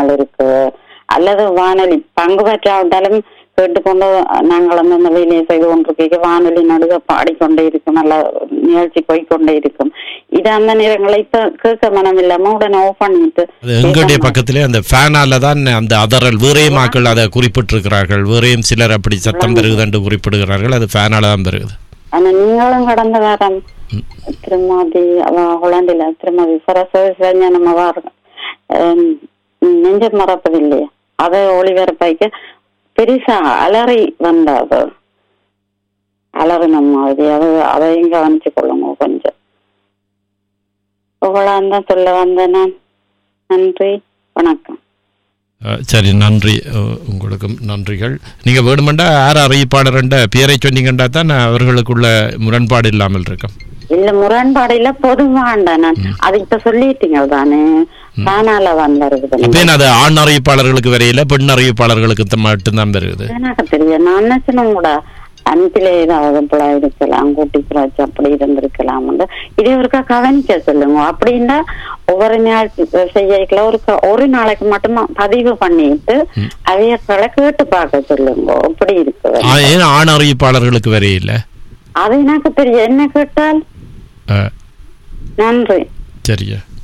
நிறுவனங்கள் இருக்கு அல்லது வானொலி பங்கு பெற்றாவிட்டாலும் கேட்டுக்கொண்டு நாங்கள் வந்து அந்த வேலையை செய்து கொண்டிருக்க வானொலி நடுக பாடிக்கொண்டே இருக்கும் நல்ல நிகழ்ச்சி போய்க்கொண்டே இருக்கும் இது அந்த நேரங்களை இப்ப கேட்க மனம் இல்லாம உடனே ஆஃப் பண்ணிட்டு அது எங்களுடைய பக்கத்திலே அந்த ஃபேனால தான் அந்த அதறல் வேறையும் மக்கள் அதை குறிப்பிட்டிருக்கிறார்கள் வேறையும் சிலர் அப்படி சத்தம் பெறுகுது என்று குறிப்பிடுகிறார்கள் அது ஃபேனால தான் பெறுகுது ஆனா நீங்களும் கடந்த வாரம் திருமதி அவ ஹொலாண்டில திருமதி சரஸ்வதி நம்ம நெஞ்ச மறப்பதில்லையே அதை ஒளிபரப்பாய்க்க பெருசா அலறி வந்தாது அலறின மாதிரி அது அதையும் கவனிச்சு கொள்ளுங்க கொஞ்சம் புகழான் தான் சொல்ல வந்தேன் நான் நன்றி வணக்கம் அஹ், சரி நன்றி அஹ், உங்களுக்கும் நன்றிகள் நீங்க வேணுமெண்டா யார் அறிவிப்பாளர்ன்ற பேரை சொன்னீங்கன்னா தான் அவர்களுக்குள்ள முரண்பாடு இல்லாமல் இருக்கும் இல்ல முரண்பாடு இல்ல பொதுவாண்ட நான் அது இப்ப சொல்லிட்டீங்க தானே தானால வந்திருக்குது அப்பேன் அது ஆண் அறிவிப்பாளர்களுக்கு வரையில பெண் அறிவிப்பாளர்களுக்கு த- மட்டும்தான் பெறுகுது எனக்கு தெரியும் நான் நினைச்சேன் கூட அன்பிலே ஏதாவது போல இருக்கலாம் கூட்டி குறைச்சி அப்படி இருந்திருக்கலாம் இதே ஒருக்கா கவனிக்க சொல்லுங்க அப்படின்னா ஒவ்வொரு நாள் செய்யல ஒரு க- ஒரு நாளைக்கு மட்டும் பதிவு பண்ணிட்டு அவையர்களை கேட்டு பார்க்க சொல்லுங்க அப்படி இருக்கு ஆ, ஏன் ஆண் அறிவிப்பாளர்களுக்கு வரையில அது எனக்கு தெரியும் என்ன கேட்டால் அஹ், நன்றி சரியா